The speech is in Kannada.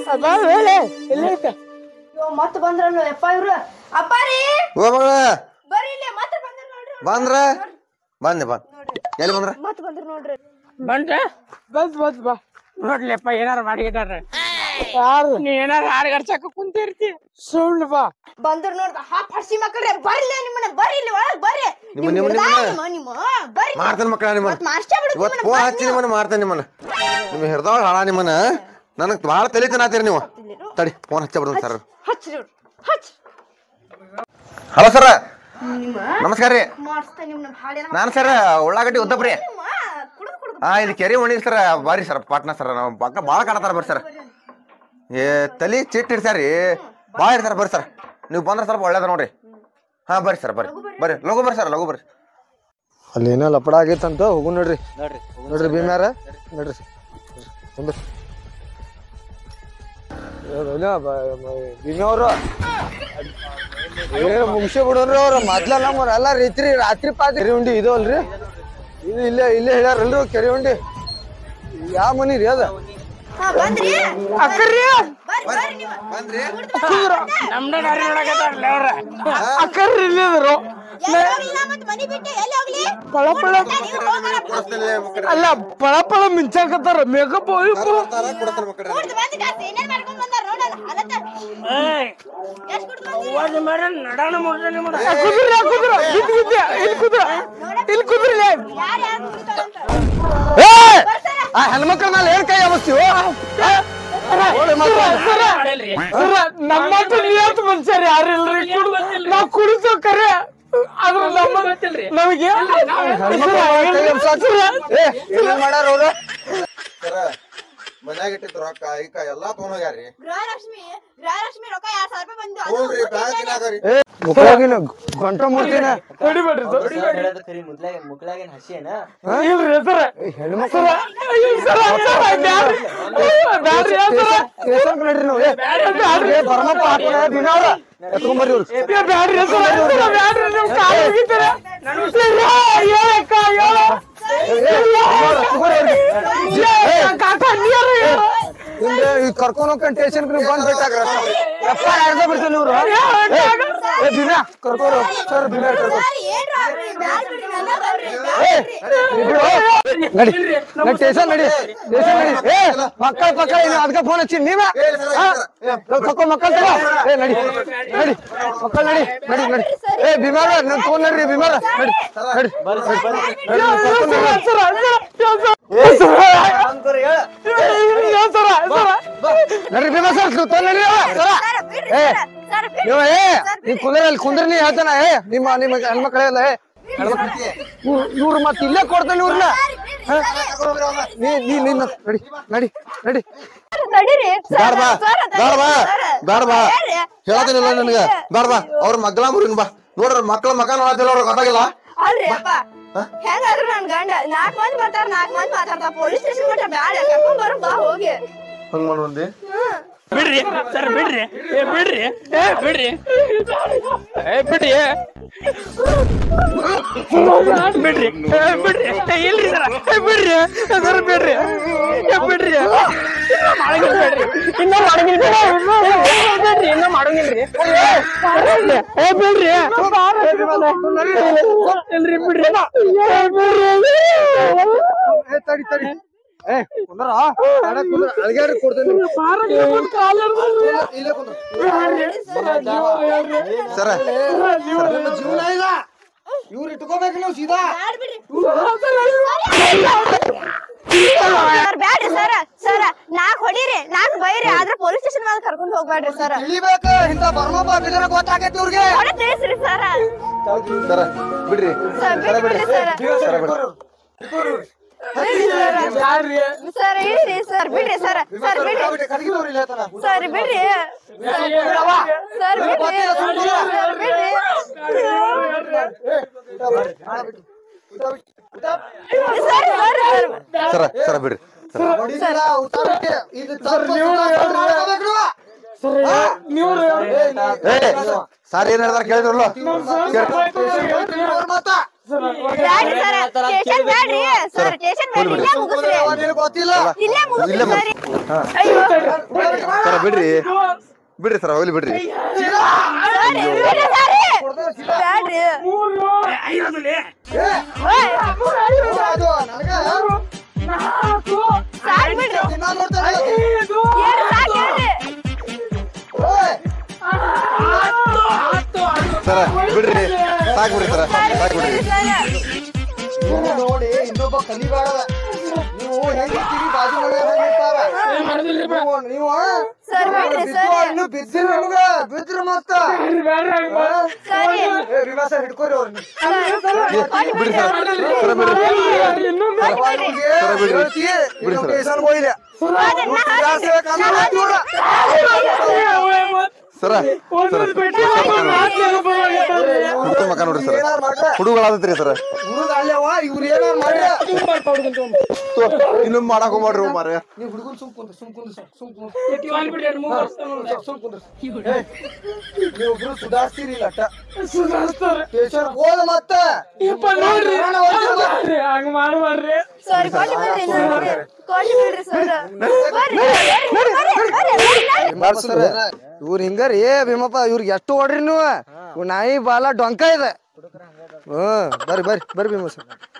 ಮತ್ ಬಂದ್ರಲ್ಲ ಯಪ್ಪ ಇವ್ರು ಅಪ್ಪಾರಿ ಓ ಮಗಳ ಬರ್ರಿ ಇಲ್ಲಿ ಮತ್ ಬಂದ್ರ ನೋಡ್ರಿ ಬಂದ್ರ ಬಂದೆ ಬಂದ್ ಎಲ್ಲಿ ಬಂದ್ರ ಮತ್ ಬಂದ್ರ ನೋಡ್ರಿ ಬಂದ್ರ ಬಸ್ ಬಸ್ ಬಾ ನೋಡ್ಲಿಪ್ಪ ಏನಾರ ಮಾಡಿದಾರ ಯಾರು ನೀ ಏನಾರ ಹಾಡು ಗರ್ಸಕ ಕುಂತಿರ್ತಿ ಸುಳ್ಳು ಬಾ ಬಂದ್ರ ನೋಡ್ದ ಹಾ ಫಡ್ಸಿ ಮಕ್ಕಳ್ರೆ ಬರ್ಲಿ ನಿಮ್ಮನ್ನ ಬರ್ರಿ ಇಲ್ಲಿ ಒಳಗ್ ಬರ್ರಿ ನಿಮ್ಮ- ನಿಮ್ ನಿಮ್ಮ- ಹಿಡ್ದ ನಿಮ್ಮ- ನಿಮ್ಮ ನಿಮ್ಮ ಬರ್ರಿ ಮಾಡ್ತೇನೆ ಮಕ್ಕಳ ನಿಮ್ಮನ್ನ ಮತ್ ಮಾಸ್ಟರ್ ಬಿಡು ಇವತ್ತು ಫೋನ್ ಹಚ್ಚಿ ನಿಮ್ಮನ್ನ ಮಾಡ್ತೇನೆ ನಿಮ್ಮನ್ನ ನಿಮ್ಮ ಹಿಡ್ದವ್ರು ಹಾಳ ನಿಮ್ಮನ್ನ ನನಗ್ ಭಾಳ ತಲೆ ತಿನ್ನಾತೀರಿ ನೀವು ತಡಿ ಫೋನ್ ಹಚ್ಚ ಬಿಡ್ತೀನಿ ಸರ್ ಹಚ್ಚಿ ನೋಡ್ರಿ ಹಚ್ಚಿ ಹಲೋ ಸರ್ ನಮಸ್ಕಾರ ರೀ ಮಾಡಿಸ್ತಾ ನಿಮ್ನ ಹಾಡಿನ ನಾನು ಸರ್ ಉಳ್ಳಾಗಡ್ಡಿ ಉದ್ದಪ್ರಿ ಕುಡ್ದು ಕುಡ್ದು ಹಾ ಇಲ್ಲಿ ಕೆರೆ ಒಣಗಿ ಸರ್ ಬಾರಿ ಸರ್ ಪಾಟ್ನಾ ಸರ್ ನಾವು ಪಕ್ಕ ಭಾಳ ಕಾಣತಾರ ಬರ್ರಿ ಸರ್ ಏ ತಲಿ ಚಿಟ್ ಇಡ್ತಾರ್ರಿ ಭಾಳ ಇಡ್ತಾರ ಬರ್ರಿ ಸರ್ ನೀವು ಬಂದ್ರೆ ಸ್ವಲ್ಪ ಒಳ್ಳೇದ ನೋಡ್ರಿ ಹಾ ಬರ್ರಿ ಸರ್ ಬರ್ರಿ ಬರ್ರಿ ಲಘು ಬರ್ರಿ ಸರ್ ಲಘು ಬರ್ರಿ ಅಲ್ಲಿ ಏನೋ ಲಪಡ ಆಗೈತಂತ ಹೋಗು ನೋಡ್ರಿ ನೋಡ್ರಿ ಭೀಮ್ಯಾರ ನೋಡ್ರಿ ಕುಂದ್ರಿ ಭೀಮ್ಯವ್ರು ಏ ಮುಗಿಸಿ ಬಿಡೋನ್ರಿ ಅವ್ರ ಮೊದ್ಲ ನಮ್ಮವ್ರ ಎಲ್ಲ ರೀತಿ ರಾತ್ರಿ ಪಾತಿ ಕೆರೆ ಉಂಡಿ ಇದು ಅಲ್ರಿ ಇದು ಇಲ್ಲೇ ಇಲ್ಲೇ ಹೇಳ್ಯಾರಲ್ರಿ ಕೆರೆ ಉಂಡಿ ಯಾವ ಮನಿ ರೀ ಅದ ಹಾ ಬಂದ್ರಿ ಅಕ್ಕರ್ರಿ ಬರ್ರಿ ಬರ್ರಿ ನೀವು ಬಂದ್ರಿ ನಮ್ದ ದಾರಿ ನೋಡಕತ್ತಾರಲ್ಲ ಅವ್ರ ಅಕ್ಕರ್ರಿ ಇಲ್ಲಿದ್ರು ಎಲ್ಲಿ ಹೋಗ್ಲಿ ನಾ ಮತ್ತ್ ಮನಿ ಬಿಟ್ಟು ಎಲ್ಲಿ ಹೋಗ್ಲಿ ಪಳ ಪಳ ನೀವು ಹೋಗೋಣ ಅಲ್ಲ ಪಳ ಪಳ ಮಿಂಚಾಕತ್ತಾರ ಮೇಕಪ್ ಕುಡ್ದು ಬಂದ್ ಕಾಸ್ ಏನೇನ್ ಮಾಡ್ಕೊಂಡ್ ಬಂದಾರ ನೋಡೋಣ ಹಾಲತ್ತ ಎಷ್ಟ್ ಕುಡ್ದು ಬಂದ್ರಿ ನಡಾಣ ಮುಡ್ದಾನೆ ಮಾಡ ಕುದುರೆ ಕುದುರೆ ಬಿದ್ದು ಬಿದ್ದೆ ಇಲ್ಲಿ ಕುದುರೆ ಇಲ್ಲಿ ಕುದುರೆ ಯಾರ್ ಯಾರ್ ಕುಡಿತಾರಂತ ಏ ಆ ಹೆಣ್ಮಕ್ಳ ಮೇಲೆ ಏನ್ ಕೈ ಅವಸ್ತೀವೋ ನಮ್ಮ ನಿಯತ್ ಮನುಷ್ಯರು ಯಾರು ಇಲ್ರಿ ಕುಡ್ದು ನಾವ್ ಕುಡಿಸೋ ಕರೆ ಆದ್ರ ನಮ್ಮ ನಮಗೆ ಏ ಏನ್ ಮಾಡ್ಯಾರ ಅವ್ರು ಮನ್ಯಾಗ ಇಟ್ಟಿದ್ದು ರೊಕ್ಕ ಈಕ ಎಲ್ಲಾ ತೊಗೊಂಡ್ ಹೋಗ್ಯಾರಿ ಗೃಹಲಕ್ಷ್ಮಿ ಗೃಹಲಕ್ಷ್ಮಿ ರೊಕ್ಕ ಎರಡ್ ಸಾವಿರ ರೂಪಾಯಿ ಬಂದು ಅದು ಹ್ಞೂನ್ರಿ ಬ್ಯಾಂಕಿನಾಗ ರೀ ಏ ಮುಖವಾಗಿನ ಗಂಟ ಮೂರ್ತಿನ ಹೊಡಿಬೇಡ್ರಿ ಸರ್. ಹೇಳೋದು ಖರಿ ಮುದ್ಲಾಗ ಮುಕ್ಲಾಗೇನ್ ಹಸಿಯೇನ ಇಲ್ರಿ ಸರ್ ಹೆಣ್ಮಕ್ಳು ಸರ್ ಬ್ಯಾಡ್ರಿ ಬ್ಯಾಡ್ರಿ ಸರ್ ಸ್ಟೇಷನ್ ನಡ್ರಿ ನೀವು ಏ ಏ, ಬರ್ಮಪ್ಪ ಹಾಕೋಣ ದಿನಾವ್ರ ಎತ್ಕೊಂಬರ್ರಿ ಇವ್ರು ಏ ಬ್ಯಾಡ್ರಿ ಸರ್ ಬ್ಯಾಡ್ರಿ ನೀವು ಕಾಲು ಮುಗಿತೀರ ಹೇಳಕ್ಕ ಹೇಳ ಕಾಕ ನೀರು ಹೇಳು ಹಿಂದೆ ಈ ಕರ್ಕೊಂಡ್ ಹೋಗ್ಕೊಂಡು ಸ್ಟೇಷನ್ ನೀವು ಬಂದ್ ಬಿಟ್ಟಾಗ್ರ ಯಪ್ಪ ಯಾರ್ದ ಬಿಡ್ತೀನಿ ಇವ್ರು ಏ, ಏ ದಿನ ಕರ್ಕೋರು ಸರ್ ದಿನ ಕರ್ಕೊ ಸರ್, ಏನ್ರ ಆಗ್ಲಿ, ಬ್ಯಾಡ್ ಬಿಡ್ರಿ, ನನ್ನ ಬರ್ರಿ, ಏ ಬ್ಯಾಡ್ ಬಿಡ್ರಿ. ಬಿಡು ನಡಿ ನಡಿ ಸ್ಟೇಷನ್ ನಡಿ ಸ್ಟೇಷನ್ ನಡಿ ಏ ಮಕ್ಕಳ ಪಕ್ಕ ಏನು ಅದಕ್ಕೆ ಫೋನ್ ಹಚ್ಚಿ ನೀವ ತಕೋ ಮಕ್ಕಳ ತಗೋ ಏ ನಡಿ ನಡಿ ಮಕ್ಕಳ ನಡಿ ನಡಿ ನಡಿ ಏ ಬಿಮಾರ ನನ್ ಫೋನ್ ನಡ್ರಿ ಬಿಮಾರ ನಡಿ ನಡಿ ನಡಿ ಕರ್ಕೊಂಡ್ ನಡಿ. ನಡ್ರಿ ಬಿಮಾ ಸರ್ ತೋ ನಡಿ ಅವ, ಸರ. ಸರ್, ಬಿಡ್ರಿ, ಏ ಸರ್, ಸರ್, ಬಿಡ್ರಿ. ನೀವು ಏ ನೀ ಕುಂದ್ರ ಅಲ್ಲಿ ಕುಂದ್ರ ನೀ ಹೇಳ್ತಾನ ಏ ನಿಮ್ಮ ನಿಮ್ಮ ಹೆಣ್ಮಕ್ಳೆಲ್ಲ ಏ ಇವ್ರು ಮತ್ತೆ ಇಲ್ಲೇ ಕೊಡ್ತಾನೆ ಇವ್ರನ್ನ ನೀ ನೀ ನಿನ್ನ ನಡಿ ನಡಿ ನಡಿ ನಡೀರಿ, ಸರ್, ಬ್ಯಾಡ ಬಾ ಸರ್, ಬ್ಯಾಡ ಬಾ ಸರ್. ಬ್ಯಾಡ ಬಾ ಹೇಳ್ರಿ. ಹೇಳ್ತೀನಿಲ್ಲ ನನಗ ಬ್ಯಾಡ ಬಾ ಅವ್ರ ಮಗ್ಲ ಮುರಿನ್ ಬಾ ನೋಡ್ರಿ ಮಕ್ಳ ಮಕ ನೋಡತ್ತಿಲ್ಲ ಅವ್ರ ಗೊತ್ತಾಗಿಲ್ಲ ಅಲ್ರಿ ಅಪ್ಪ ಹೆಂಗಾದ್ರು ನನ್ ಗಂಡ ನಾಲ್ಕ್ ಮಂದಿ ಬರ್ತಾರ ನಾಲ್ಕ್ ಮಂದಿ ಮಾತಾಡ್ತಾರ ಪೊಲೀಸ್ ಸ್ಟೇಷನ್ ಮಟ್ಟ ಬ್ಯಾಡ ಕರ್ಕೊಂಡ್ ಬರೋ ಬಾ ಹೋಗಿ ಹಂಗ್ ಮಾಡೋದಿ ಬಿಡ್ರಿ ಸರ್ ಬಿಡ್ರಿ ಏ ಬಿಡ್ರಿ ಏ ಬಿಡ್ರಿ ಏ ಬಿಡ್ರಿ ಬಿಡ್ರಿ ಏ ಬಿಡ್ರಿ ಏ ಇಲ್ರಿ ಸರ ಏ ಬಿಡ್ರಿ ಏ ಸರ್ ಬಿಡ್ರಿ ಏ ಬಿಡ್ರಿ ಇನ್ನ ಮಾಡಂಗಿಲ್ಲ ಬಿಡ್ರಿ ಇನ್ನ ಮಾಡಂಗಿಲ್ಲ ಬಿಡ್ರಿ ಇನ್ನ ಮಾಡಂಗಿಲ್ರಿ ಏ ಬಿಡ್ರಿ ಇಲ್ರಿ ಬಿಡ್ರಿ ಏ ಬಿಡ್ರಿ ಏ ತಡಿ ತಡಿ ಏ ಕುಂದ್ರ ತಡ ಕುಂದ್ರ ಅಳ್ಗ್ಯಾರಿ ಕೊಡ್ತೇನೆ ಇಲ್ಲೇ ಕುಂದ್ರ ಸರ ಜೀವನ ಇಲ್ಲ ಇವ್ರು ಇಟ್ಕೋಬೇಕು ನೀವು ಸೀದಾ ಬ್ಯಾಡ್ ಬಿಡ್ರಿ ಸರ್ ಬ್ಯಾಡ್ರಿ ಸರ ಸರ ನಾಕ್ ಹೊಡೀರಿ ನಾಕ್ ಬೈರಿ ಆದ್ರ ಪೊಲೀಸ್ ಸ್ಟೇಷನ್ ಮೇಲೆ ಕರ್ಕೊಂಡ್ ಹೋಗ್ಬ್ಯಾಡ್ರಿ ಸರ ತಿಳಿಬೇಕು ಇಂಥ ಬರ್ಮಪ್ಪ ಬಿದ್ರ ಗೊತ್ತಾಗೈತಿ ಇವ್ರಿಗೆ ಹೊಡೆ ತಿಳಿಸ್ರಿ ಸರ ಸರ ಬಿಡ್ರಿ ಸರ್ ಬಿಡ್ರಿ ಸರ ಸರ ಬಿಡ್ರಿ ಸರ್ ಇಡ್ರಿ ಸರ್ ಬಿಡ್ರಿ ಸರ ಸರ್ ಬಿಡ್ರಿ ಕರ್ಗಿ ತೋರಿ ಇಲ್ಲ ಹೇಳ್ತಾನ. ಸರ್ ಬಿಡ್ರಿ ಸರ್ ಬಿಡ್ರಿ ಸರ್ ಬಿಡ್ರಿ ಸರ್ ಸರ್ ಸರ ಸರ ಬಿಡ್ರಿ ಸರ ಹೊಡಿದಿಲ್ಲ, ಊಟ ಬಿಟ್ಟು. ಇದು ತಪ್ಪು ಸುಧಾರಣೆ ಮಾಡ್ಕೋಬೇಕು ನೀವು. ಏ ಸರ್ ಏನ್ ಹೇಳ್ದಾರ ಕೇಳಿದ್ರಲ್ಲ ಅವ್ರ ಮಾತ ಬ್ಯಾಡ್ರಿ ಸರ್ ಸ್ಟೇಷನ್ ಬ್ಯಾಡ್ರಿ ಸರ್ ಸ್ಟೇಷನ್ ಬ್ಯಾಡ್ರಿ ಇಲ್ಲೇ ಮುಗಿಸ್ರಿ ನಿನಗ್ ಗೊತ್ತಿಲ್ಲ ಇಲ್ಲೇ ಮುಗಿಸ್ರಿ ಇಲ್ಲೇ ಸರ್ ಅಯ್ಯೋ ಸರ ಬಿಡ್ರಿ ಬಿಡ್ರಿ ಸರ್ ಹೋಗ್ಲಿ ಬಿಡ್ರಿ ಸರ್ ಬಿಡ್ರಿ ಸರ್ ಬ್ಯಾಡ್ರಿ ಓಯ್ ಅದು ನನಗ ಸಾಕ್ ಬಿಡ್ರಿ ದಿನ ನೋಡ್ತಾನೆ ಏನ್ ಸಾಕ್ ಹೇಳ್ರಿ ಓಯ್ ಸರ ಬಿಡ್ರಿ ಸಾಕ್ ಬಿಡ್ರಿ ಸರ ಸರ್ ಸಾಕ್ ಬಿಡ್ರಿ ಬಿಡ್ರಿ ಸರ್ ನೀವು ನೋಡಿ ಇನ್ನೊಬ್ಬ ಕಲಿಬಾರ್ದ ನೀವು ಹೆಂಗಿರ್ತೀರಿ ಬಾಜು ಮನೆ ಹೆಂಗಿರ್ತಾರ ನೀವು ನೀವು ಸರ್ ಬಿಡ್ರಿ ಬಿದ್ದು ಸರ್ ಇನ್ನು ಬಿದ್ದಿಲ್ಲ ನಿಮ್ಗ ಬಿದ್ರ ಮತ್ತ ಸರಿ ಏ ವಿಮಾ ಸರ್ ಹಿಡ್ಕೋರಿ ಅವ್ರನ್ನ ಬಿಡ್ರಿ ಸರ್ ಸರ ಬಿಡ್ರಿ ಸರ ಬಿಡ್ರಿ ಬಿಡ್ರಿ ಸರ್. ಸ್ಟೇಷನ್ ಹೋಯ್ದೆ ಸರ ಸರ ಹುಡುಗ ಮಕ್ಕ ನೋಡ್ರಿ ಸರ್ ಹುಡುಗಳಾದತ್ರಿ ಸರ್ ಹುಡುಗ ಅಲ್ಲವ ಇವ್ರು ಏನಾರ ಮಾಡ್ರಿ ಇನ್ನೊಮ್ಮೆ ಮಾಡಕ್ ಹೋಗ್ಬೇಡ್ರಿ ಮಾರ ನೀವು ಹುಡುಗನ್ ಸುಮ್ ಕುಂದ್ರ ಸುಮ್ ಕುಂದ್ರ ಸುಮ್ ಕುಂದ್ರ ಸುಮ್ ಕುಂದ್ರ ನೀವೊಬ್ರು ಸುಧಾರಿಸ್ತೀರಿ ಇಲ್ಲ ಅಟ್ಟ ಸ್ಟೇಷನ್ ಹೋದ ಮತ್ತ ಹಂಗ ಮಾಡ್ಬಾರ್ರಿ ಸರಿ ಕೊಟ್ಟು ಬಿಡ್ರಿ ನೋಡ್ರಿ ಕೊಟ್ಟು ಬಿಡ್ರಿ ಸರ್ ಬರ್ರಿ ಬರ್ರಿ ಬರ್ರಿ ಬರ್ರಿ ಸರ್ ಇವ್ರು ಹಿಂಗಾರಿ ಭೀಮಪ್ಪ ಇವ್ರಿಗೆ ಎಷ್ಟು ಹೊಡ್ರಿ ನೀವು ಇವ್ ನಾಯಿ ಬಾಲ ಡೊಂಕ ಇದೆ ಹ್ಮ್ ಬರ್ರಿ ಬರ್ರಿ ಬರ್ರಿ ಭೀಮ ಸರ್